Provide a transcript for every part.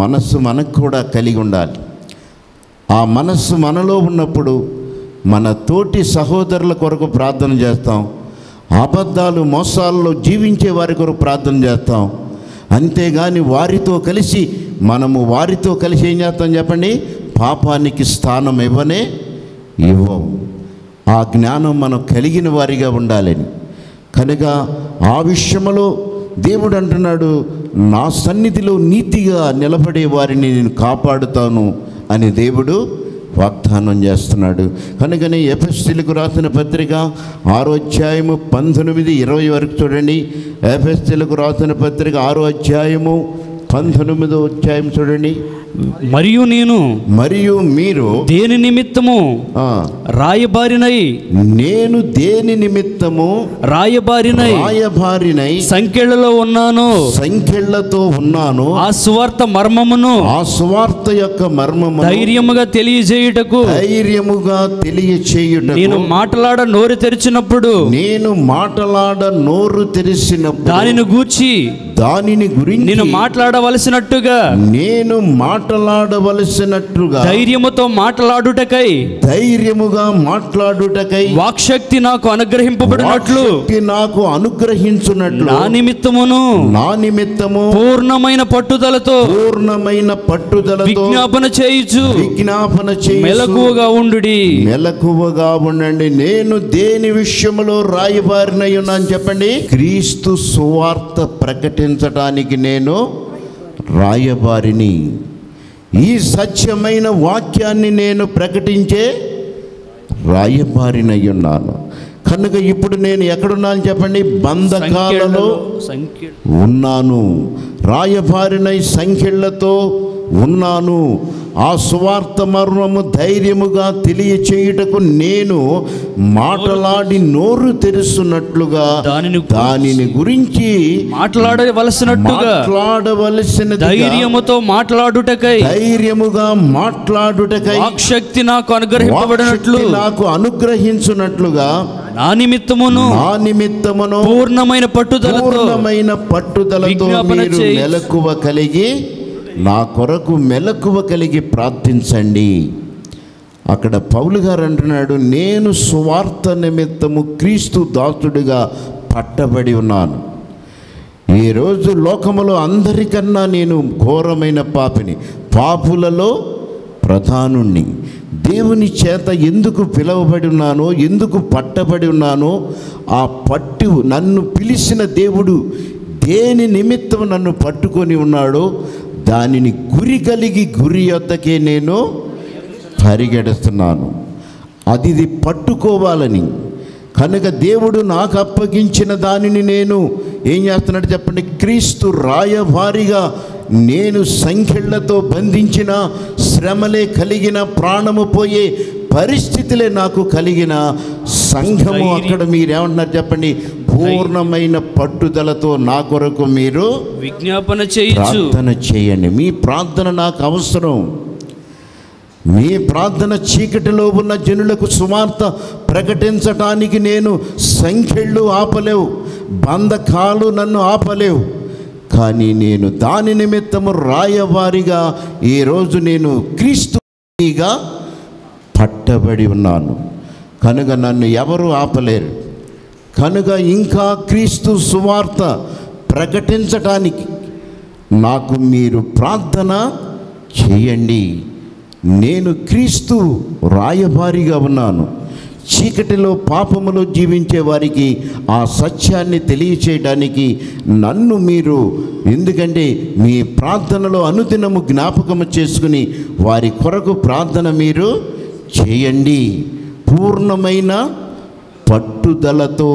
మనస్సు మనకు కూడా కలిగి ఉండాలి ఆ మనస్సు మనలో ఉన్నప్పుడు మన తోటి సహోదరుల కొరకు ప్రార్థన చేస్తాం అబద్ధాలు మోసాల్లో జీవించే వారి కొరకు ప్రార్థన చేస్తాం అంతేగాని వారితో కలిసి మనము వారితో కలిసి ఏం చేస్తాం చెప్పండి పాపానికి స్థానం ఇవ్వనే ఇవ్వము ఆ జ్ఞానం మనం కలిగిన వారిగా ఉండాలని కనుక ఆ విషయంలో దేవుడు అంటున్నాడు నా సన్నిధిలో నీతిగా నిలబడే వారిని నేను కాపాడుతాను అని దేవుడు వాగ్దానం చేస్తున్నాడు కనుకనే ఎఫ్ఎస్సీలకు రాసిన పత్రిక ఆరో అధ్యాయము పంతొమ్మిది ఇరవై వరకు చూడండి ఎఫ్ఎస్సీలకు రాసిన పత్రిక ఆరో అధ్యాయము పంతొమ్మిదో అధ్యాయం చూడండి మరియు నేను మరియు మీరు దేని నిమిత్తము ఆ, రాయబారినై నేను దేని నిమిత్తము రాయబారినై రాయబారినై సంఖ్యలలో ఉన్నాను సంఖ్యలతో ఉన్నాను ఆ సువార్త మర్మమును ఆ సువార్త యొక్క మర్మము ధైర్యముగా తెలియజేయుటకు ధైర్యముగా తెలియచేయుటకు నేను మాట్లాడ నోరు తెరిచినప్పుడు నేను మాటలాడ నోరు తెరిసినప్పుడు దానిని గూర్చి దానిని గురించి నేను మాట్లాడవలసినట్టుగా నేను మాటలాడవలసినట్లుగా ధైర్యముతో మాట్లాడుటకై ధైర్యముగా మాట్లాడుటకై వాక్శక్తి నాకు అనుగ్రహింపబడినట్లు వాక్శక్తి నాకు అనుగ్రహించున్నట్లు నా నిమిత్తమును నా నిమిత్తము పూర్ణమైన పట్టుదలతో పూర్ణమైన పట్టుదలతో విజ్ఞాపన చేయుచు విజ్ఞాపన చేసి మెలకువగా ఉండుడి మెలకువగా ఉండండి నేను దేని విషయంలో రాయబారినై ఉన్నాను చెప్పండి క్రీస్తు సువార్త ప్రకటించటానికి నేను రాయబారిని ఈ సత్యమైన వాక్యాన్ని నేను ప్రకటించే రాయబారినై ఉన్నాను కనుక ఇప్పుడు నేను ఎక్కడున్నాను చెప్పండి బంధకాలలో సంఖ్య ఉన్నాను రాయబారినై సంఖ్యలతో ఉన్నాను ఆ సువార్త మర్మము ధైర్యముగా తెలియచేయుటకు నేను మాటలాడి నోరు తెరుస్తున్నట్లుగా దానిని దానిని గురించి మాట్లాడవలసినట్టుగా మాట్లాడవలసిన ధైర్యముతో మాట్లాడుటకై ధైర్యముగా మాట్లాడుటకై వాక్శక్తి నాకు అనుగ్రహింపబడినట్లు వాక్శక్తి నాకు అనుగ్రహించున్నట్లుగా నా నిమిత్తమును నా నిమిత్తమును పూర్ణమైన పట్టుదలతో పూర్ణమైన పట్టుదలతో విజ్ఞాపన మీరు చేయి. మెలకువ కలిగి నా కొరకు మెలకువ కలిగి ప్రార్థించండి అక్కడ పౌలు గారు అంటున్నాడు నేను సువార్త నిమిత్తము క్రీస్తు దాసుడిగా పట్టబడి ఉన్నాను ఈరోజు లోకములో అందరికన్నా నేను ఘోరమైన పాపిని పాపులలో ప్రధానుణ్ణి దేవుని చేత ఎందుకు పిలువబడి ఉన్నానో ఎందుకు పట్టబడి ఉన్నానో ఆ పట్టు నన్ను పిలిచిన దేవుడు దేని నిమిత్తం నన్ను పట్టుకొని ఉన్నాడో దానిని గురి కలిగి గురి యొద్దకే నేను పరిగెడుతున్నాను అది ఇది పట్టుకోవాలని కనుక దేవుడు నాకు అప్పగించిన దానిని నేను ఏం చేస్తున్నాడు చెప్పండి క్రీస్తు రాయభారిగా నేను సంఖ్యలతో బంధించిన శ్రమలే కలిగిన ప్రాణము పోయే పరిస్థితులే నాకు కలిగిన సంఘము అక్కడ మీరేమంటున్నారు చెప్పండి పూర్ణమైన పట్టుదలతో నా కొరకు మీరు విజ్ఞాపన చేయొచ్చు ప్రార్థన చేయండి మీ ప్రార్థన నాకు అవసరం మీ ప్రార్థన చీకటిలో ఉన్న జనులకు సువార్త ప్రకటించటానికి నేను సంఖ్యళ్ళు ఆపలేవు బంధకాలు నన్ను ఆపలేవు కానీ నేను దాని నిమిత్తము రాయవారిగా ఈరోజు నేను క్రీస్తుగా పట్టబడి ఉన్నాను కనుక నన్ను ఎవరు ఆపలేరు కనుక ఇంకా క్రీస్తు సువార్త ప్రకటించటానికి నాకు మీరు ప్రార్థన చేయండి నేను క్రీస్తు రాయబారిగా ఉన్నాను చీకటిలో పాపములో జీవించే వారికి ఆ సత్యాన్ని తెలియచేయడానికి నన్ను మీరు ఎందుకంటే మీ ప్రార్థనలో అనుదినము జ్ఞాపకము చేసుకుని వారి కొరకు ప్రార్థన మీరు చేయండి పూర్ణమైన పట్టుదలతో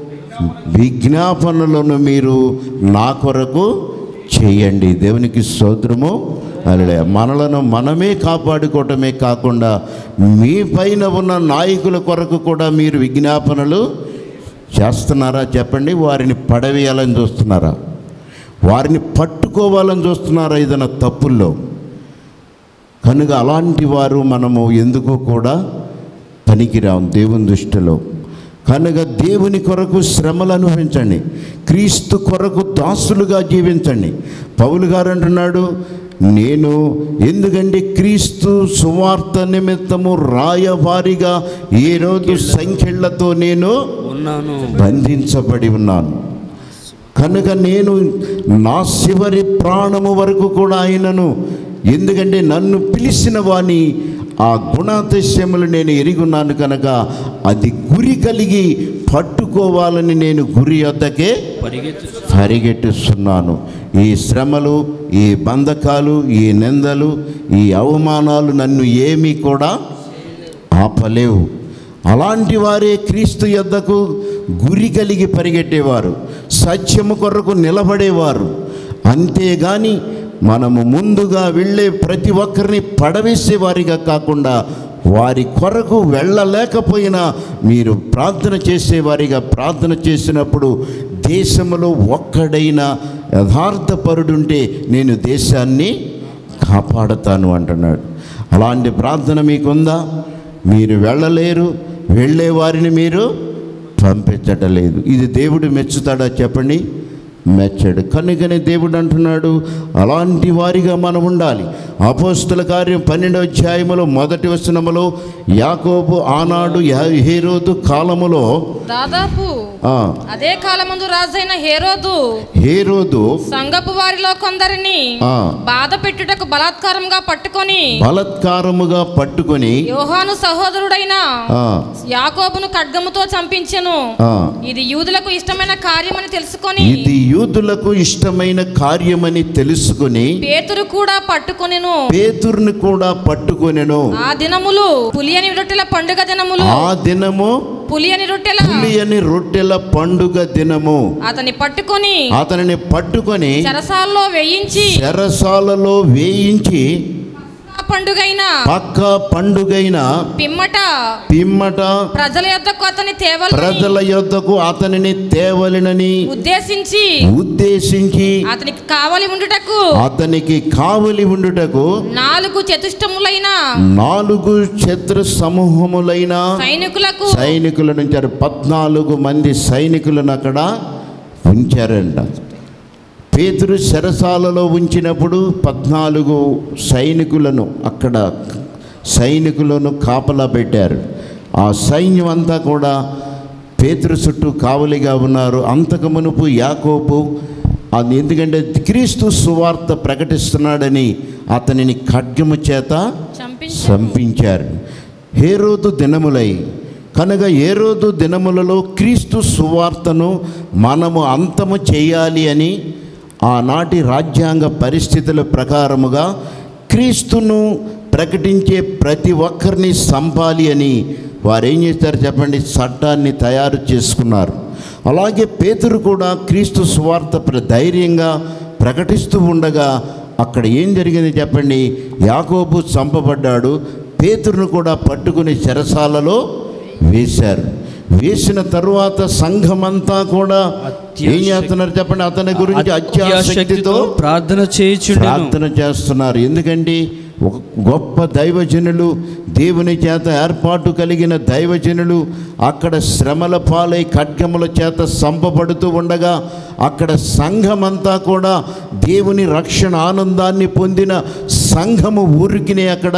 విజ్ఞాపనలను మీరు నా కొరకు చేయండి దేవునికి స్తోత్రము అలే మనలను మనమే కాపాడుకోవటమే కాకుండా మీ పైన ఉన్న నాయకుల కొరకు కూడా మీరు విజ్ఞాపనలు చేస్తున్నారా చెప్పండి వారిని పడవేయాలని చూస్తున్నారా వారిని పట్టుకోవాలని చూస్తున్నారా ఏదైనా తప్పుల్లో కనుక అలాంటి వారు మనము ఎందుకు కూడా పనికిరాం దేవుని దృష్టిలో కనుక దేవుని కొరకు శ్రమలు అనుభవించండి క్రీస్తు కొరకు దాసులుగా జీవించండి పౌలు గారు అంటున్నాడు నేను ఎందుకంటే క్రీస్తు సువార్త నిమిత్తము రాయవారిగా ఈ రోజు సంఖ్యలతో నేను ఉన్నాను బంధించబడి ఉన్నాను కనుక నేను నా చివరి ప్రాణము వరకు కూడా ఆయనను ఎందుకంటే నన్ను పిలిచిన వాని ఆ గుణాతిశయములు నేను ఎరిగున్నాను కనుక అది గురి కలిగి పట్టుకోవాలని నేను గురి వద్దకే పరిగెత్తు పరిగెట్టుస్తున్నాను ఈ శ్రమలు ఈ బంధకాలు ఈ నిందలు ఈ అవమానాలు నన్ను ఏమీ కూడా ఆపలేవు అలాంటి వారే క్రీస్తు యొద్దకు గురి కలిగి పరిగెట్టేవారు సత్యము కొరకు నిలబడేవారు అంతేగాని మనము ముందుగా వెళ్ళే ప్రతి ఒక్కరిని పడవేసేవారిగా కాకుండా వారి కొరకు వెళ్ళలేకపోయినా మీరు ప్రార్థన చేసేవారిగా ప్రార్థన చేసినప్పుడు దేశంలో ఒక్కడైనా యథార్థపరుడుంటే నేను దేశాన్ని కాపాడతాను అంటున్నాడు అలాంటి ప్రార్థన మీకుందా మీరు వెళ్ళలేరు వెళ్ళే వారిని మీరు పంపించటలేదు ఇది దేవుడు మెచ్చుతాడా చెప్పండి మెచ్చడు కనుకనే దేవుడు అంటున్నాడు అలాంటి వారిగా మనం ఉండాలి అపోస్తుల కార్యం పన్నెండవ అధ్యాయములో మొదటి వచనములో యాకోబు ఆనాడు యా- హేరోదు కాలములో దాదాపు ఆ, అదే కాలమందు రాజైన హేరోదు హేరోదు సంగపు వారిలో కొందరిని ఆ, బాధ పెట్టుటకు బలాత్కారంగా పట్టుకొని బలత్కారముగా పట్టుకొని యోహాను సహోదరుడైన ఆ, యాకోబును ఖడ్గముతో చంపించెను ఆ, ఇది యూదులకు ఇష్టమైన కార్యమని తెలుసుకొని ఇది యూదులకు ఇష్టమైన కార్యమని తెలుసుకుని పేతురు కూడా పట్టుకొనెను పేతుర్ని కూడా పట్టుకొనెను ఆ దినములు పులియని రొట్టెల పండుగ దినములు ఆ దినము పులియని రొట్టెల పులియని రొట్టెల పండుగ దినము అతని పట్టుకొని అతనిని పట్టుకొని చెరసాల్లో వేయించి చెరసాలలో వేయించి ఆ పండుగైన పక్క పండుగైన పిమ్మట పిమ్మట ప్రజల యొద్దకు అతని తేవలని ప్రజల యొద్దకు అతనిని తేవలెనని ఉద్దేశించి ఉద్దేశించి అతనికి కావలి ఉండుటకు అతనికి కావలి ఉండుటకు నాలుగు చతుష్టములైన నాలుగు శత్రు సమూహములైన సైనికులకు సైనికులను ఉంచారు పద్నాలుగు మంది సైనికులను అక్కడ ఉంచారంట పేతురు చెరసాలలో ఉంచినప్పుడు పద్నాలుగు సైనికులను అక్కడ సైనికులను కాపలా పెట్టారు ఆ సైన్యం అంతా కూడా పేతురు చుట్టూ కావలిగా ఉన్నారు అంతకు మునుపు యాకోబు అది ఎందుకంటే క్రీస్తు సువార్త ప్రకటిస్తున్నాడని అతనిని ఖడ్గము చేత చంపించి చంపించారు హేరోదు దినములై కనుక ఏరోదు దినములలో క్రీస్తు సువార్తను మనము అంతము చేయాలి అని ఆనాటి రాజ్యాంగ పరిస్థితుల ప్రకారముగా క్రీస్తును ప్రకటించే ప్రతి ఒక్కరిని సంపాలి అని వారు ఏం చేస్తారు చెప్పండి చట్టాన్ని తయారు చేసుకున్నారు అలాగే పేతురు కూడా క్రీస్తు సువార్త ప్ర- ధైర్యంగా ప్రకటిస్తూ ఉండగా అక్కడ ఏం జరిగింది చెప్పండి యాకోబు చంపబడ్డాడు పేతురును కూడా పట్టుకుని చెరసాలలో వేశారు వేసిన తరువాత సంఘమంతా కూడా ఏం చేస్తున్నారు చెప్పండి అతని గురించి అత్యాశక్తితో ప్రార్థన చేయుచుండెను ప్రార్థన చేస్తున్నారు ఎందుకంటే ఒక గొప్ప దైవజనులు దేవుని చేత ఏర్పాటు కలిగిన దైవజనులు అక్కడ శ్రమల పాలై ఖడ్గముల చేత సంపబడుతూ ఉండగా అక్కడ సంఘమంతా కూడా దేవుని రక్షణ ఆనందాన్ని పొందిన సంఘము ఊరికినే అక్కడ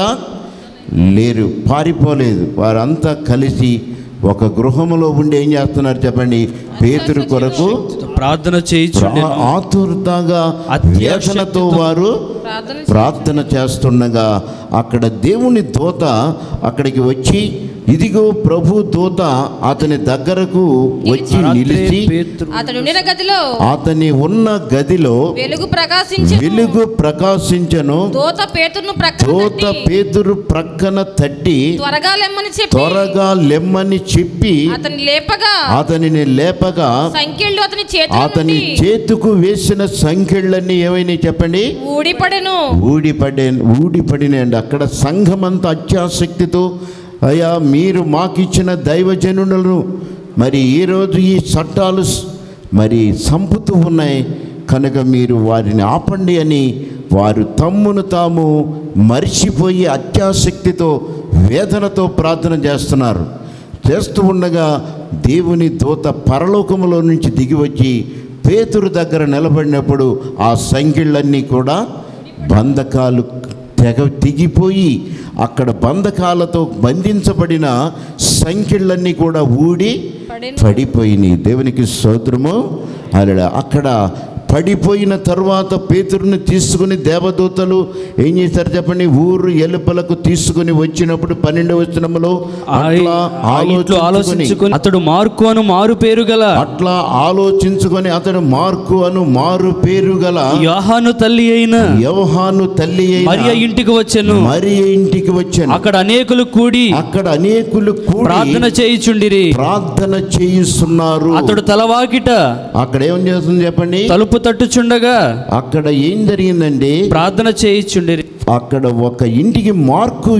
లేరు పారిపోలేదు వారంతా కలిసి ఒక గృహములో ఉండి ఏం చేస్తున్నారు చెప్పండి పేతురు కొరకు ప్రార్థన చేయుచుండెను ప్రా- ఆతురతగా అత్యాశక్తితో వేదనతో వారు ప్రార్థన ప్రార్థన చేస్తుండగా అక్కడ దేవుని దూత అక్కడికి వచ్చి ఇదిగో ప్రభు దూత అతని దగ్గరకు వచ్చి రాత్రే నిలిచి పేతురు అతడు ఉండిన గదిలో అతని ఉన్న గదిలో వెలుగు ప్రకాశించి వెలుగు ప్రకాశించను దోత పేతురును ప్రక్కన దూత తట్టి, పేతురు ప్రక్కన తట్టి త్వరగా లెమ్మని చెప్పి త్వరగా లెమ్మని చెప్పి అతని లేపగా అతనిని లేపగా సంఖ్యలు అతని చేతుల అతని నుండి చేతుకు వేసిన సంఖ్యలన్నీ ఏమైనా చెప్పండి ఊడిపడెను ఊడిపడే ఊడిపడినండి అక్కడ సంఘమంతా అత్యాసక్తితో అయ్యా మీరు మాకిచ్చిన దైవజనులను మరి ఈరోజు ఈ చట్టాలు స్- మరి సంపుతూ ఉన్నాయి కనుక మీరు వారిని ఆపండి అని వారు తమ్మును తాము మరిచిపోయి అత్యాసక్తితో వేదనతో ప్రార్థన చేస్తున్నారు చేస్తూ ఉండగా దేవుని దూత పరలోకములో నుంచి దిగి వచ్చి పేతురు దగ్గర నిలబడినప్పుడు ఆ సంఖ్యలన్నీ కూడా బంధకాలు తెగ తెగిపోయి అక్కడ బంధకాలతో బంధించబడిన సంఖ్యలన్నీ కూడా ఊడి పడెను. పడిపోయినాయి దేవునికి స్తోత్రము అలా అక్కడ పడిపోయిన తరువాత పేతురుని తీసుకుని దేవదూతలు ఏం చేశారు చెప్పండి ఊరు ఎలుపలకు తీసుకుని వచ్చినప్పుడు పన్నెండవ వచనములో అట్లా ఆ ఇంట్లో ఆలోచించుకొని ఆలోచించుకొని అతడు మార్కు అను మారు పేరు గల అట్లా ఆలోచించుకొని అతడు మార్కు అను మారు పేరు గల యోహాను తల్లి అయిన యవహాను తల్లి మరియ అయిన ఇంటికి వచ్చెను మరి ఇంటికి వచ్చాను అక్కడ అనేకులు కూడి అక్కడ అనేకులు కూడి ప్రార్థన చేయుచుండిరి ప్రార్థన చేయిస్తున్నారు అతడు తలవాకిట అక్కడ ఏం చేస్తుంది చెప్పండి తలుపు తట్టుచుండగా అక్కడ ఏం జరిగిందండి ప్రార్థన చేయుచుండిరి అక్కడ ఒక ఇంటికి మార్కు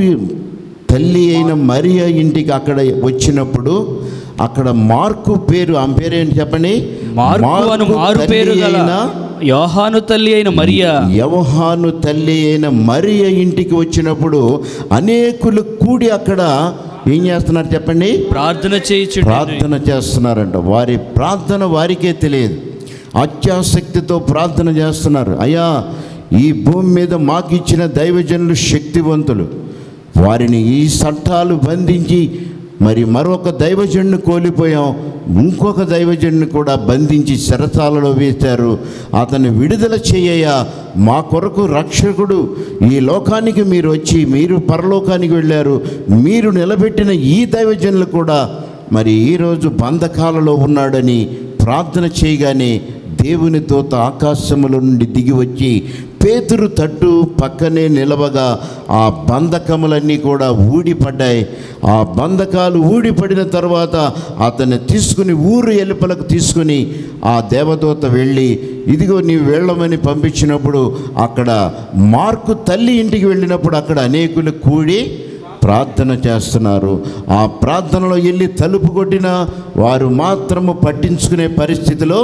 తల్లి అయిన మరియా ఇంటికి అక్కడ వచ్చినప్పుడు అక్కడ మార్కు పేరు ఆమె పేరు ఏంటి చెప్పండి మార్కు అను మారు తల్లి పేరు గల అయిన యోహాను తల్లి అయిన మరియ యవహాను తల్లి అయిన మరియ ఇంటికి వచ్చినప్పుడు అనేకులు కూడి అక్కడ ఏం చేస్తున్నారు చెప్పండి ప్రార్థన చేయుచుండిరి ప్రార్థన చేస్తున్నారంట వారి ప్రార్థన వారికే తెలియదు అత్యాసక్తితో ప్రార్థన చేస్తున్నారు అయ్యా ఈ భూమి మీద మాకు ఇచ్చిన దైవజనులు శక్తివంతులు వారిని ఈ చట్టాలు బంధించి మరి మరొక దైవజనుని కోల్పోయాం ఇంకొక దైవజనుని కూడా బంధించి చెరసాలలో వేశారు అతన్ని విడుదల చేయయ్యా మా కొరకు రక్షకుడు ఈ లోకానికి మీరు వచ్చి మీరు పరలోకానికి వెళ్ళారు మీరు నిలబెట్టిన ఈ దైవజనులు కూడా మరి ఈరోజు బంధకాలలో ఉన్నాడని ప్రార్థన చేయగానే దేవుని దూత ఆకాశముల నుండి దిగి వచ్చి పేతురు తట్టు పక్కనే నిలవగా ఆ బంధకములన్నీ కూడా ఊడిపడ్డాయి ఆ బంధకాలు ఊడిపడిన తర్వాత అతన్ని తీసుకుని ఊరు ఎలుపలకు తీసుకుని ఆ దేవదూత వెళ్ళి ఇదిగో నీవు వెళ్ళమని పంపించినప్పుడు అక్కడ మార్కు తల్లి ఇంటికి వెళ్ళినప్పుడు అక్కడ అనేకులు కూడి ప్రార్థన చేస్తున్నారు ఆ ప్రార్థనలో వెళ్ళి తలుపు కొట్టినా వారు మాత్రము పట్టించుకునే పరిస్థితిలో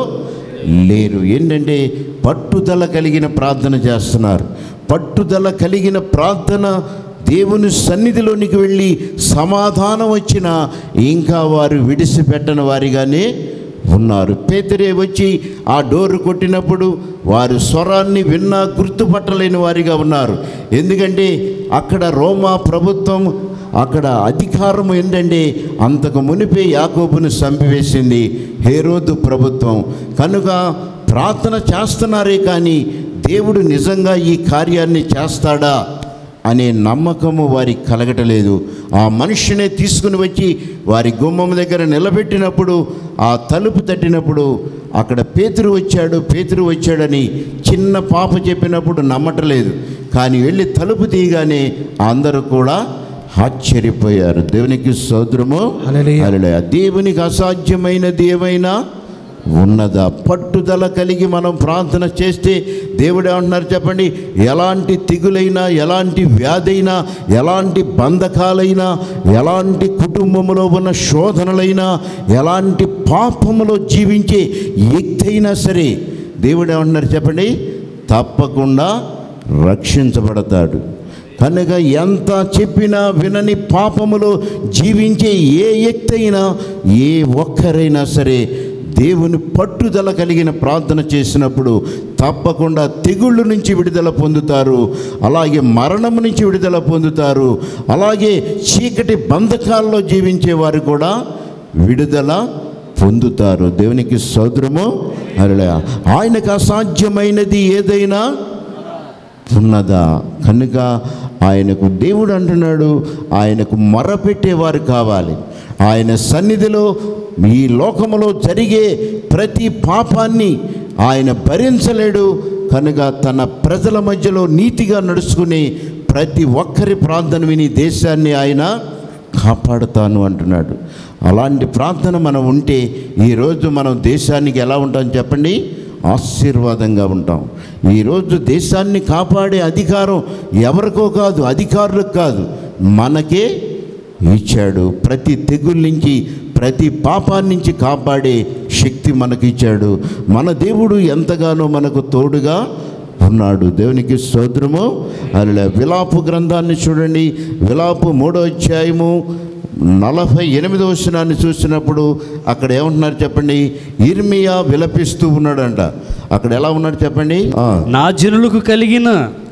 లేరు ఏంటంటే పట్టుదల కలిగిన ప్రార్థన చేస్తున్నారు పట్టుదల కలిగిన ప్రార్థన దేవుని సన్నిధిలోనికి వెళ్ళి సమాధానం వచ్చినా ఇంకా వారు విడిచిపెట్టని వారిగానే ఉన్నారు పేదరే వచ్చి ఆ డోరు కొట్టినప్పుడు వారు స్వరాన్ని విన్నా గుర్తుపట్టలేని వారిగా ఉన్నారు ఎందుకంటే అక్కడ రోమా ప్రభుత్వం అక్కడ అధికారం ఏంటంటే అంతకు మునిపే యాకోబును చంపివేసింది హేరోదు ప్రభుత్వం కనుక ప్రార్థన చేస్తున్నారే కానీ దేవుడు నిజంగా ఈ కార్యాన్ని చేస్తాడా అనే నమ్మకము వారికి కలగటలేదు ఆ మనుషునే తీసుకుని వచ్చి వారి గుమ్మం దగ్గర నిలబెట్టినప్పుడు ఆ తలుపు తట్టినప్పుడు అక్కడ పేతురు వచ్చాడు పేతురు వచ్చాడని చిన్న పాప చెప్పినప్పుడు నమ్మటలేదు కానీ వెళ్ళి తలుపు తీయగానే అందరూ కూడా ఆశ్చర్యపోయారు దేవునికి సోదరము హల్లెలూయా. హల్లెలూయా. దేవునికి అసాధ్యమైనది ఏమైనా ఉన్నదా పట్టుదల కలిగి మనం ప్రార్థన చేస్తే దేవుడు ఏమంటున్నారు చెప్పండి ఎలాంటి తిగులైనా ఎలాంటి వ్యాధైనా ఎలాంటి బంధకాలైనా ఎలాంటి కుటుంబంలో ఉన్న శోధనలైనా ఎలాంటి పాపములో జీవించే వ్యక్తి అయినా సరే దేవుడు ఏమంటున్నారు చెప్పండి తప్పకుండా రక్షించబడతాడు కనుక ఎంత చెప్పినా వినని పాపములో జీవించే ఏ వ్యక్తి అయినా ఏ ఒక్కరైనా సరే దేవుని పట్టుదల కలిగిన ప్రార్థన చేసినప్పుడు తప్పకుండా తెగుళ్ళు నుంచి విడుదల పొందుతారు అలాగే మరణము నుంచి విడుదల పొందుతారు అలాగే చీకటి బంధకాల్లో జీవించే వారు కూడా విడుదల పొందుతారు దేవునికి సోదరము అలా ఆయనకు అసాధ్యమైనది ఏదైనా ఉన్నదా కనుక ఆయనకు దేవుడు అంటున్నాడు ఆయనకు మొరపెట్టేవారు కావాలి ఆయన సన్నిధిలో ఈ లోకములో జరిగే ప్రతి పాపాన్ని ఆయన భరించలేడు కనుక తన ప్రజల మధ్యలో నీతిగా నడుచుకుని ప్రతి ఒక్కరి ప్రార్థన విని దేశాన్ని ఆయన కాపాడుతాను అంటున్నాడు అలాంటి ప్రార్థన మనం ఉంటే ఈరోజు మనం దేశానికి ఎలా ఉంటాం చెప్పండి ఆశీర్వాదంగా ఉంటాం ఈరోజు దేశాన్ని కాపాడే అధికారం ఎవరికో కాదు అధికారులకు కాదు మనకే ఇచ్చాడు ప్రతి తెగుళ్ళ నుంచి ప్రతి పాపాన్ని నుంచి కాపాడే శక్తి మనకి ఇచ్చాడు మన దేవుడు ఎంతగానో మనకు తోడుగా ఉన్నాడు దేవునికి స్తోత్రము అలా విలాపు గ్రంథాన్ని చూడండి విలాపు మూడో అధ్యాయము నలభై ఎనిమిదో వచనాన్ని చూసినప్పుడు అక్కడ ఏమంటున్నారు చెప్పండి ఇర్మియా విలపిస్తూ ఉన్నాడంట అక్కడ ఎలా ఉన్నాడు చెప్పండి ఆ, నా జనులకు కలిగిన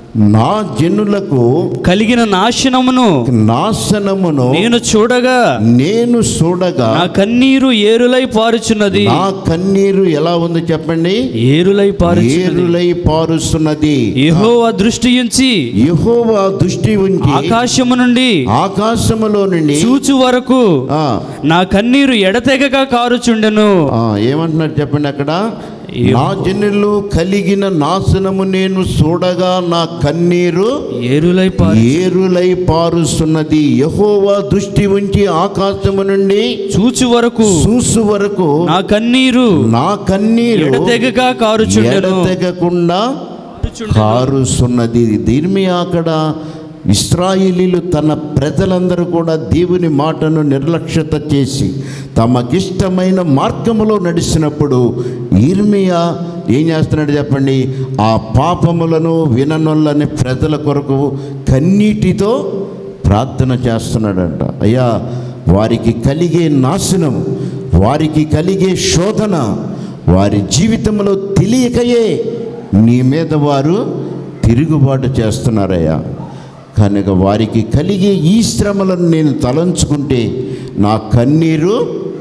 నా జనులకు కలిగిన నాశనమును నాశనమును నేను చూడగా నేను చూడగా నా కన్నీరు ఏరులై పారుచున్నది నా కన్నీరు ఎలా ఉంది చెప్పండి ఏరులై పారుచున్నది ఏరులై పారుస్తున్నది యెహోవా దృష్టి ఉంచి యెహోవా దృష్టి ఉంచి ఆకాశము నుండి ఆకాశములో నుండి చూచు వరకు ఆ, నా కన్నీరు ఎడతెగక కారుచుండెను ఆ, ఏమంటున్నారు చెప్పండి అక్కడ నా జనులు కలిగిన నాశనము నేను చూడగా నా కన్నీరు ఏరులై పారు ఏరులై పారుస్తున్నది యహోవా దృష్టి ఉంచి ఆకాశము నుండి చూచు వరకు చూసు వరకు నా కన్నీరు నా కన్నీరు ఎడతెగక కారుచుండెను ఎడతెగకుండా కారుస్తున్నది దీని మీద అక్కడ ఇస్రాయిలీలు తన ప్రజలందరూ కూడా దేవుని మాటను నిర్లక్ష్యత చేసి తమకిష్టమైన మార్గములో నడిచినప్పుడు ఈర్మియా ఏం చేస్తున్నాడు చెప్పండి ఆ పాపములను విననొల్లని ప్రజల కొరకు కన్నీటితో ప్రార్థన చేస్తున్నాడంట అయ్యా వారికి కలిగే నాశనం వారికి కలిగే శోధన వారి జీవితంలో తెలియకయే నీ మీద వారు తిరుగుబాటు చేస్తున్నారయ్యా కనుక వారికి కలిగే ఈ శ్రమలను నేను తలంచుకుంటే నా కన్నీరు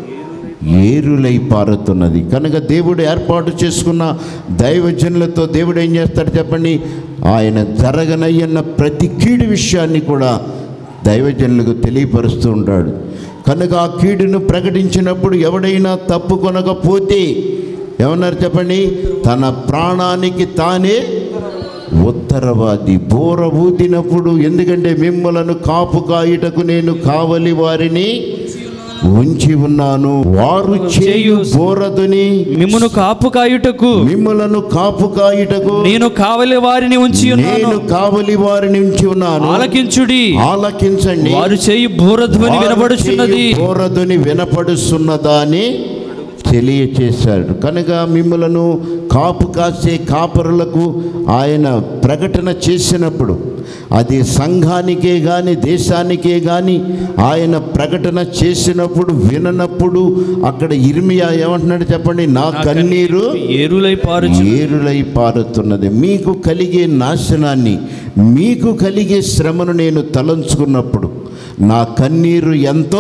ఏరులై పారుతున్నది కనుక దేవుడు ఏర్పాటు చేసుకున్న దైవజనులతో దేవుడు ఏం చేస్తాడు చెప్పండి ఆయన జరగనయ్యన్న ప్రతి కీడు విషయాన్ని కూడా దైవజనులకు తెలియపరుస్తూ ఉంటాడు కనుక ఆ కీడును ప్రకటించినప్పుడు ఎవడైనా తప్పుకొనకపోతే ఏమన్నారు చెప్పండి తన ప్రాణానికి తానే ఉత్తరవాది బోర ఊదినప్పుడు ఎందుకంటే మిమ్మలను కాపు కాయుటకు నేను కావలి వారిని ఉంచి ఉన్నాను వారు చేయు బోరదుని మిమ్మును కాపు కాయుటకు మిమ్మలను కాపు కాయుటకు నేను కావలి వారిని ఉంచి ఉన్నాను నేను కావలి వారిని ఉంచి ఉన్నాను ఆలకించుడి ఆలకించండి వారు చేయి బూరధ్వని వినబడుచున్నది బోరదుని వినపడుస్తున్నదా అని తెలియచేశాడు కనుక మిమ్మలను కాపు కాసే కాపరులకు ఆయన ప్రకటన చేసినప్పుడు అది సంఘానికే కానీ దేశానికే కానీ ఆయన ప్రకటన చేసినప్పుడు విననప్పుడు అక్కడ ఇర్మియా ఏమంటున్నాడు చెప్పండి నా కన్నీరు ఏరులై పారుచు ఏరులై పారుతున్నది మీకు కలిగే నాశనాన్ని మీకు కలిగే శ్రమను నేను తలంచుకున్నప్పుడు నా కన్నీరు ఎంతో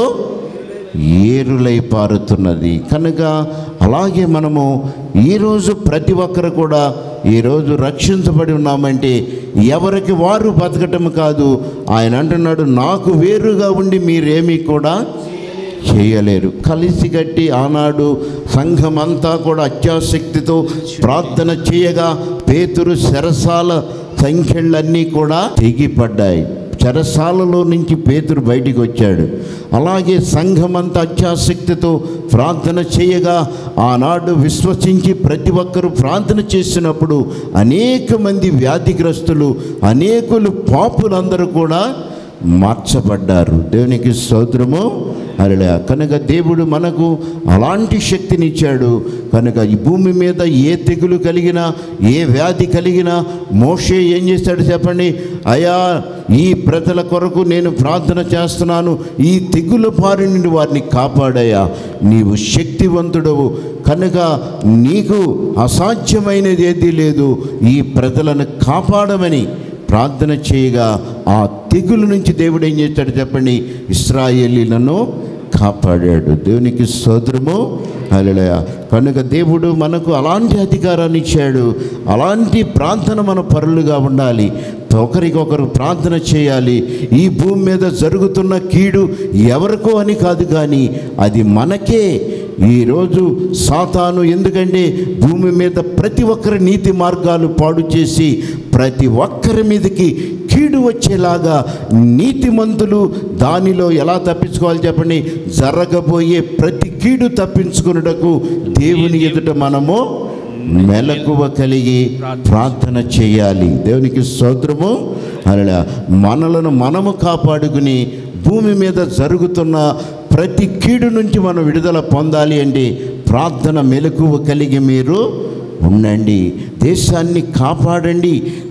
ఏరులై పారుతున్నది కనుక అలాగే మనము ఈరోజు ప్రతి ఒక్కరు కూడా ఈరోజు రక్షించబడి ఉన్నామంటే ఎవరికి వారు బతకటం కాదు ఆయన అంటున్నాడు నాకు వేరుగా ఉండి మీరేమీ కూడా చేయలేరు కలిసి కట్టి ఆనాడు సంఘం అంతా కూడా అత్యాసక్తితో ప్రార్థన చేయగా పేతురు శరసాల సంఖ్యలన్నీ కూడా తెగిపడ్డాయి చెరసాలలో నుంచి పేతురు బయటికి వచ్చాడు అలాగే సంఘమంతా అత్యాసక్తితో ప్రార్థన చేయగా ఆనాడు విశ్వసించి ప్రతి ఒక్కరూ ప్రార్థన చేసినప్పుడు అనేక మంది వ్యాధిగ్రస్తులు అనేకులు పాపులందరూ కూడా మార్చబడ్డారు దేవునికి స్తోత్రము అరలే కనుక దేవుడు మనకు అలాంటి శక్తినిచ్చాడు కనుక ఈ భూమి మీద ఏ తెగులు కలిగినా ఏ వ్యాధి కలిగినా మోషే ఏం చేశాడు చెప్పండి అయా ఈ ప్రజల కొరకు నేను ప్రార్థన చేస్తున్నాను ఈ తెగుల బారి నుండి వారిని కాపాడయా నీవు శక్తివంతుడవు కనుక నీకు అసాధ్యమైనది ఏదీ లేదు ఈ ప్రజలను కాపాడమని ప్రార్థన చేయగా ఆ తెగులు నుంచి దేవుడు ఏం చేస్తాడు చెప్పండి ఇస్రాయేలీలను కాపాడాడు దేవునికి సోదరము అలలయ కనుక దేవుడు మనకు అలాంటి అధికారాన్ని ఇచ్చాడు అలాంటి ప్రార్థన మన పరులుగా ఉండాలి ఒకరికొకరు ప్రార్థన చేయాలి ఈ భూమి మీద జరుగుతున్న కీడు ఎవరికో అని కాదు కానీ అది మనకే ఈరోజు సాతాను ఎందుకంటే భూమి మీద ప్రతి ఒక్కరి నీతి మార్గాలు పాడు చేసి ప్రతి ఒక్కరి మీదకి కీడు వచ్చేలాగా నీతిమంతులు దానిలో ఎలా తప్పించుకోవాలి చెప్పండి జరగబోయే ప్రతి కీడు తప్పించుకున్నటకు దేవుని ఎదుట మనము మెలకువ కలిగి ప్రార్థన చేయాలి దేవునికి స్తోత్రము అలా మనలను మనము కాపాడుకుని భూమి మీద జరుగుతున్న ప్రతి కీడు నుంచి మనం విడుదల పొందాలి అంటే ప్రార్థన మెలకువ కలిగి మీరు ఉండండి దేశాన్ని కాపాడండి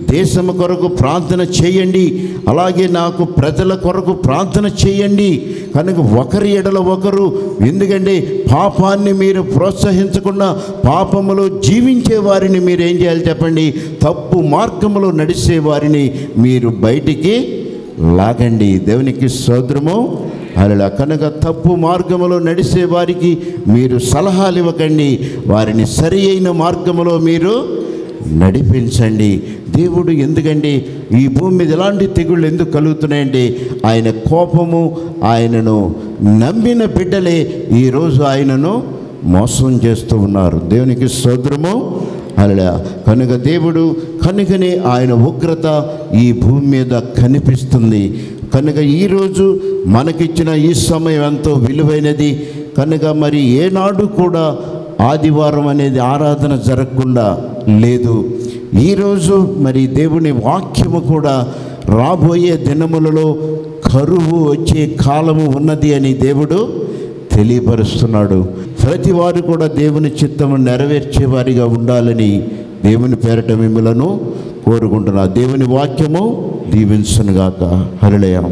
దేశం కొరకు ప్రార్థన చేయండి అలాగే నాకు ప్రజల కొరకు ప్రార్థన చేయండి కనుక ఒకరి ఎడల ఒకరు ఎందుకంటే పాపాన్ని మీరు ప్రోత్సహించకుండా పాపములో జీవించే వారిని మీరు ఏం చేయాలి చెప్పండి తప్పు మార్గములో నడిచే వారిని మీరు బయటికి లాగండి దేవునికి సోదరము అలా కనుక తప్పు మార్గములో నడిచే వారికి మీరు సలహాలు ఇవ్వకండి వారిని సరి అయిన మార్గములో మీరు నడిపించండి దేవుడు ఎందుకండి ఈ భూమి మీద ఎలాంటి తెగుళ్ళు ఎందుకు కలుగుతున్నాయండి ఆయన కోపము ఆయనను నమ్మిన బిడ్డలే ఈరోజు ఆయనను మోసం చేస్తూ ఉన్నారు దేవునికి సోదరము అలా కనుక దేవుడు కనుకనే ఆయన ఉగ్రత ఈ భూమి మీద కనిపిస్తుంది కనుక ఈరోజు మనకిచ్చిన ఈ సమయం ఎంతో విలువైనది కనుక మరి ఏనాడు కూడా ఆదివారం అనేది ఆరాధన జరగకుండా లేదు ఈరోజు మరి దేవుని వాక్యము కూడా రాబోయే దినములలో కరువు వచ్చే కాలము ఉన్నది అని దేవుడు తెలియపరుస్తున్నాడు ప్రతి వారు కూడా దేవుని చిత్తము నెరవేర్చే వారిగా ఉండాలని దేవుని పేరట మిమ్మలను కోరుకుంటున్నా దేవుని వాక్యము దీవించునుగాక హరిళయం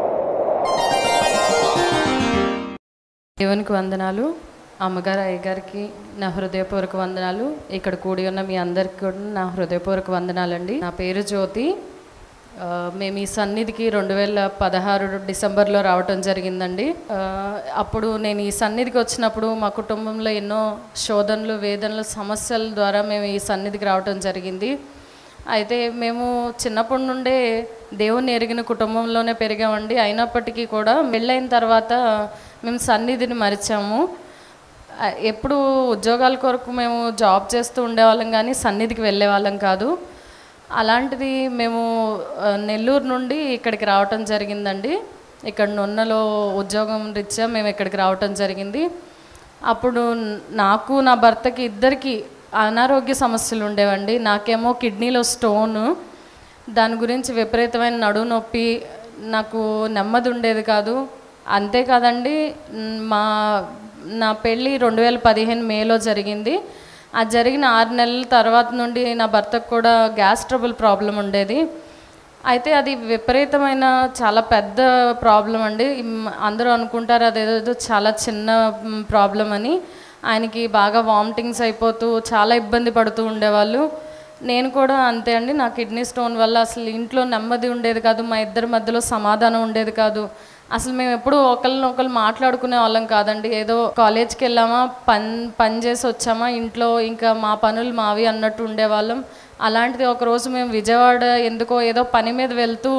దేవునికి వందనాలు అమ్మగారు అయ్యగారికి నా హృదయపూర్వక వందనాలు ఇక్కడ కూడి ఉన్న మీ అందరికి కూడా నా హృదయపూర్వక వందనాలండి నా పేరు జ్యోతి ఆ, మేము ఈ సన్నిధికి రెండు వేల పదహారు డిసెంబర్లో రావటం జరిగిందండి ఆ, అప్పుడు నేను ఈ సన్నిధికి వచ్చినప్పుడు మా కుటుంబంలో ఎన్నో శోధనలు వేదనలు సమస్యల ద్వారా మేము ఈ సన్నిధికి రావటం జరిగింది అయితే మేము చిన్నప్పటి నుండే దేవుణ్ణి ఎరిగిన కుటుంబంలోనే పెరిగామండి అయినప్పటికీ కూడా పెళ్ళైన తర్వాత మేము సన్నిధిని మరిచాము ఆ, ఎప్పుడు ఉద్యోగాల కొరకు మేము జాబ్ చేస్తూ ఉండేవాళ్ళం కానీ సన్నిధికి వెళ్ళేవాళ్ళం కాదు అలాంటిది మేము ఆ, నెల్లూరు నుండి ఇక్కడికి రావటం జరిగిందండి ఇక్కడ నున్నలో ఉద్యోగం రీత్యా మేము ఇక్కడికి రావటం జరిగింది అప్పుడు నాకు నా భర్తకి ఇద్దరికి అనారోగ్య సమస్యలు ఉండేవండి నాకేమో కిడ్నీలో స్టోన్ దాని గురించి విపరీతమైన నడువు నొప్పి నాకు నెమ్మది ఉండేది కాదు అంతేకాదండి మ్, మా నా పెళ్ళి రెండు వేల పదిహేను మేలో జరిగింది ఆ జరిగిన ఆరు నెలల తర్వాత నుండి నా భర్తకు కూడా గ్యాస్ ట్రబుల్ ప్రాబ్లం ఉండేది అయితే అది విపరీతమైన చాలా పెద్ద ప్రాబ్లం అండి ఇమ్- అందరూ అనుకుంటారు అదేదో చాలా చిన్న ప్రాబ్లం అని ఆయనకి బాగా వామిటింగ్స్ అయిపోతూ చాలా ఇబ్బంది పడుతూ ఉండేవాళ్ళు నేను కూడా అంతే అండి నా కిడ్నీ స్టోన్ వల్ల అసలు ఇంట్లో నెమ్మది ఉండేది కాదు మా ఇద్దరి మధ్యలో సమాధానం ఉండేది కాదు అసలు మేము ఎప్పుడు ఒకరిని ఒకరు మాట్లాడుకునే వాళ్ళం కాదండి ఏదో కాలేజ్కి వెళ్ళామా పని పని చేసి వచ్చామా ఇంట్లో ఇంకా మా పనులు మావి అన్నట్టు ఉండేవాళ్ళం అలాంటిది ఒకరోజు మేము విజయవాడ ఎందుకో ఏదో పని మీద వెళ్తూ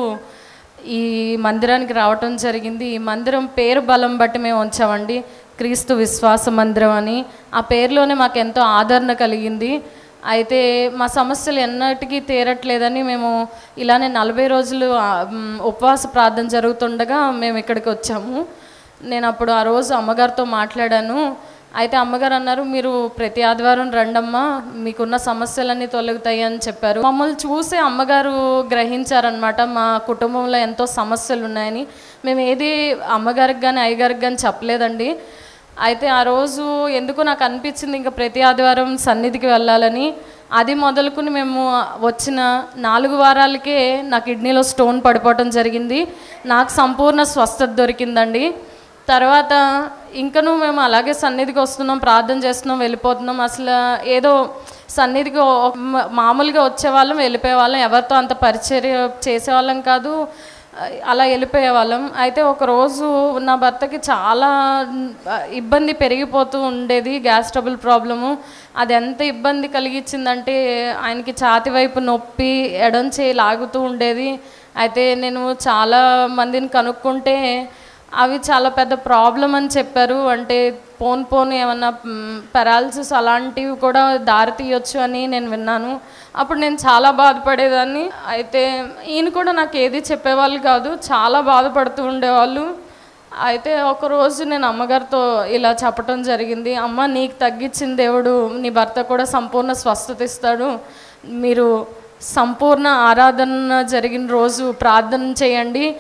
ఈ మందిరానికి రావటం జరిగింది ఈ మందిరం పేరు బలం బట్టి మేము ఉంచామండి క్రీస్తు విశ్వాస మందిరం అని ఆ పేరులోనే మాకు ఎంతో ఆదరణ కలిగింది అయితే మా సమస్యలు ఎన్నటికీ తీరట్లేదని మేము ఇలానే నలభై రోజులు ఆ, మ్, ఉపవాస ప్రార్థన జరుగుతుండగా మేము ఇక్కడికి వచ్చాము నేను అప్పుడు ఆ రోజు అమ్మగారితో మాట్లాడాను అయితే అమ్మగారు అన్నారు మీరు ప్రతి ఆదివారం రండమ్మా మీకున్న సమస్యలన్నీ తొలగుతాయి అని చెప్పారు మమ్మల్ని చూసి అమ్మగారు గ్రహించారనమాట మా కుటుంబంలో ఎంతో సమస్యలు ఉన్నాయని మేము ఏది అమ్మగారికి కానీ అయ్యగారికి కానీ చెప్పలేదండి అయితే ఆ రోజు ఎందుకు నాకు అనిపించింది ఇంకా ప్రతి ఆదివారం సన్నిధికి వెళ్ళాలని అది మొదలుకుని మేము వచ్చిన నాలుగు వారాలకే నా కిడ్నీలో స్టోన్ పడిపోవటం జరిగింది నాకు సంపూర్ణ స్వస్థత దొరికిందండి తర్వాత ఇంకనూ మేము అలాగే సన్నిధికి వస్తున్నాం ప్రార్థన చేస్తున్నాం వెళ్ళిపోతున్నాం అసలు ఏదో సన్నిధికి ఓ- మా- మామూలుగా వచ్చేవాళ్ళం వెళ్ళిపోయే వాళ్ళం ఎవరితో అంత పరిచర్య చేసేవాళ్ళం కాదు అలా వెళ్ళిపోయే వాళ్ళం అయితే ఒక రోజు నా భర్తకి చాలా ఆ, ఇబ్బంది పెరిగిపోతూ ఉండేది గ్యాస్ ట్రబుల్ ప్రాబ్లము అది ఎంత ఇబ్బంది కలిగించిందంటే ఆయనకి ఛాతి వైపు నొప్పి ఎడం చేయి లాగుతూ ఉండేది అయితే నేను చాలా మందిని కనుక్కుంటే అవి చాలా పెద్ద ప్రాబ్లం అని చెప్పారు అంటే పోన్ పోన్ ఏమన్నా పెరాలసిస్ అలాంటివి కూడా దారి తీయొచ్చు అని నేను విన్నాను అప్పుడు నేను చాలా బాధపడేదాన్ని అయితే ఈయన కూడా నాకు ఏది చెప్పేవాళ్ళు కాదు చాలా బాధపడుతూ ఉండేవాళ్ళు అయితే ఒకరోజు నేను అమ్మగారితో ఇలా చెప్పటం జరిగింది అమ్మ నీకు తగ్గించిన దేవుడు నీ భర్త కూడా సంపూర్ణ స్వస్థత ఇస్తాడు మీరు సంపూర్ణ ఆరాధన జరిగిన రోజు ప్రార్థన చేయండి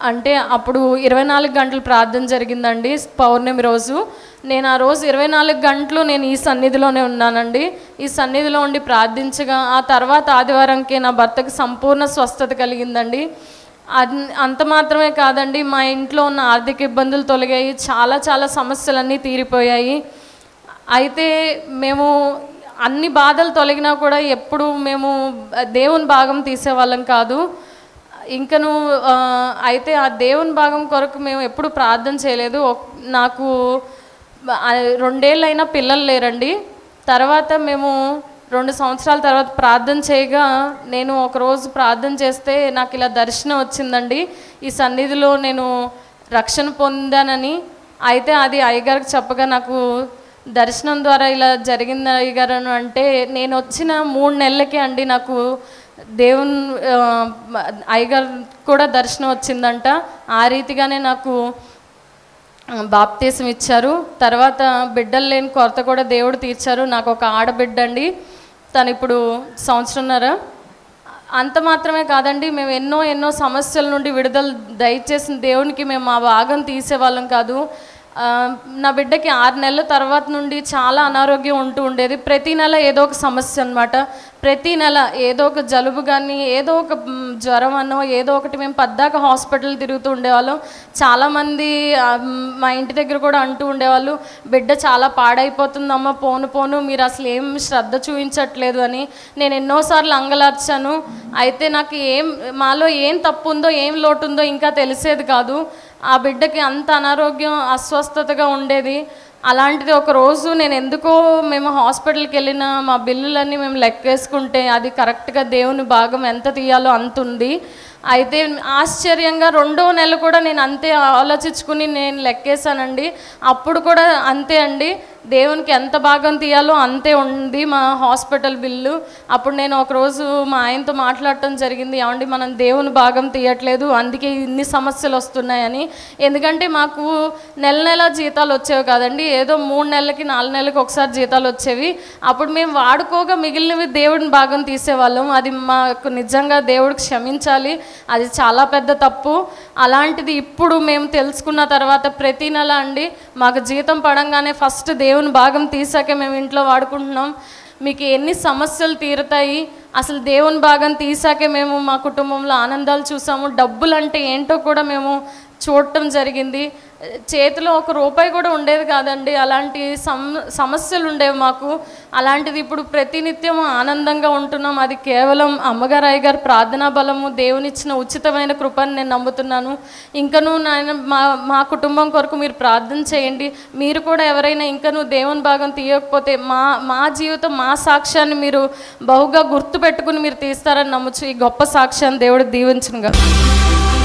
అంటే అప్పుడు ఇరవై నాలుగు గంటలు ప్రార్థన జరిగిందండి పౌర్ణమి రోజు నేను ఆ రోజు ఇరవై నాలుగు గంటలు నేను ఈ సన్నిధిలోనే ఉన్నానండి ఈ సన్నిధిలో ఉండి ప్రార్థించగా ఆ తర్వాత ఆదివారంకి నా భర్తకు సంపూర్ణ స్వస్థత కలిగిందండి అన్- అంత మాత్రమే కాదండి మా ఇంట్లో ఉన్న ఆర్థిక ఇబ్బందులు తొలగాయి చాలా చాలా సమస్యలన్నీ తీరిపోయాయి అయితే మేము అన్ని బాధలు తొలగినా కూడా ఎప్పుడు మేము దేవుని భాగం తీసేవాళ్ళం కాదు ఇంకను ఆ, అయితే ఆ దేవుని భాగం కొరకు మేము ఎప్పుడు ప్రార్థన చేయలేదు ఒక్- నాకు ఆ, రెండేళ్ళైనా పిల్లలు లేరండి తర్వాత మేము రెండు సంవత్సరాల తర్వాత ప్రార్థన చేయగా నేను ఒకరోజు ప్రార్థన చేస్తే నాకు ఇలా దర్శనం వచ్చిందండి ఈ సన్నిధిలో నేను రక్షణ పొందానని అయితే అది అయ్యగారికి చెప్పగా నాకు దర్శనం ద్వారా ఇలా జరిగింది అయ్యగారు అని అంటే నేను వచ్చిన మూడు నెలలకే అండి నాకు దేవుని ఆ, అయ్యగారు కూడా దర్శనం వచ్చిందంట ఆ రీతిగానే నాకు బాప్తీసం ఇచ్చారు తర్వాత బిడ్డలు లేని కొరత కూడా దేవుడు తీర్చారు నాకు ఒక ఆడబిడ్డ అండి తను ఇప్పుడు సంవత్సరంన్నర అంత మాత్రమే కాదండి మేము ఎన్నో ఎన్నో సమస్యల నుండి విడుదల దయచేసిన దేవునికి మేము మా భాగం తీసేవాళ్ళం కాదు ఆ, నా బిడ్డకి ఆరు నెలల తర్వాత నుండి చాలా అనారోగ్యం ఉంటూ ఉండేది ప్రతి నెల ఏదో ఒక సమస్య అనమాట ప్రతి నెల ఏదో ఒక జలుబు కానీ ఏదో ఒక మ్, జ్వరం అనో ఏదో ఒకటి మేము పద్దాక హాస్పిటల్ తిరుగుతూ ఉండేవాళ్ళం చాలామంది ఆ, మ్, మా ఇంటి దగ్గర కూడా అంటూ ఉండేవాళ్ళు బిడ్డ చాలా పాడైపోతుందమ్మా పోను పోను మీరు అసలు ఏం శ్రద్ధ చూపించట్లేదు అని నేను ఎన్నోసార్లు అంగలార్చాను అయితే నాకు ఏం మాలో ఏం తప్పు ఉందో ఏం లోటు ఉందో ఇంకా తెలిసేది కాదు ఆ బిడ్డకి అంత అనారోగ్యం అస్వస్థతగా ఉండేది అలాంటిది ఒక రోజు నేను ఎందుకో మేము హాస్పిటల్కి వెళ్ళిన మా బిల్లులన్నీ మేము లెక్కేసుకుంటే అది కరెక్ట్గా దేవుని భాగం ఎంత తీయాలో అంత ఉంది అయితే ఆశ్చర్యంగా రెండో నెల కూడా నేను అంతే ఆలోచించుకుని నేను లెక్కేశానండి అప్పుడు కూడా అంతే అండి దేవునికి ఎంత భాగం తీయాలో అంతే ఉంది మా హాస్పిటల్ బిల్లు అప్పుడు నేను ఒకరోజు మా ఆయనతో మాట్లాడటం జరిగింది ఏమండి మనం దేవుని భాగం తీయట్లేదు అందుకే ఇన్ని సమస్యలు వస్తున్నాయని ఎందుకంటే మాకు నెల నెల జీతాలు వచ్చేవి కాదండి ఏదో మూడు నెలలకి నాలుగు నెలలకి ఒకసారి జీతాలు వచ్చేవి అప్పుడు మేము వాడుకోగా మిగిలినవి దేవుని భాగం తీసేవాళ్ళం అది మాకు నిజంగా దేవుడికి క్షమించాలి అది చాలా పెద్ద తప్పు అలాంటిది ఇప్పుడు మేము తెలుసుకున్న తర్వాత ప్రతి నెల అండి మాకు జీతం పడంగానే ఫస్ట్ దేవుని భాగం తీసాకే మేము ఇంట్లో వాడుకుంటున్నాం మీకు ఎన్ని సమస్యలు తీరుతాయి అసలు దేవుని భాగం తీసాకే మేము మా కుటుంబంలో ఆనందాలు చూసాము డబ్బులు అంటే ఏంటో కూడా మేము చూడటం జరిగింది చేతిలో ఒక రూపాయి కూడా ఉండేది కాదండి అలాంటి సమ్ సమస్యలు ఉండేవి మాకు అలాంటిది ఇప్పుడు ప్రతినిత్యం ఆనందంగా ఉంటున్నాం అది కేవలం అమ్మగారు అయ్యగారు ప్రార్థనా బలము దేవునిచ్చిన ఉచితమైన కృపని నేను నమ్ముతున్నాను ఇంకనూ నాయన మా మా కుటుంబం కొరకు మీరు ప్రార్థన చేయండి మీరు కూడా ఎవరైనా ఇంకనూ దేవుని భాగం తీయకపోతే మా మా జీవితం మా సాక్ష్యాన్ని మీరు బహుగా గుర్తుపెట్టుకుని మీరు తీస్తారని నమ్మచ్చు ఈ గొప్ప సాక్ష్యాన్ని దేవుడు దీవించునుగా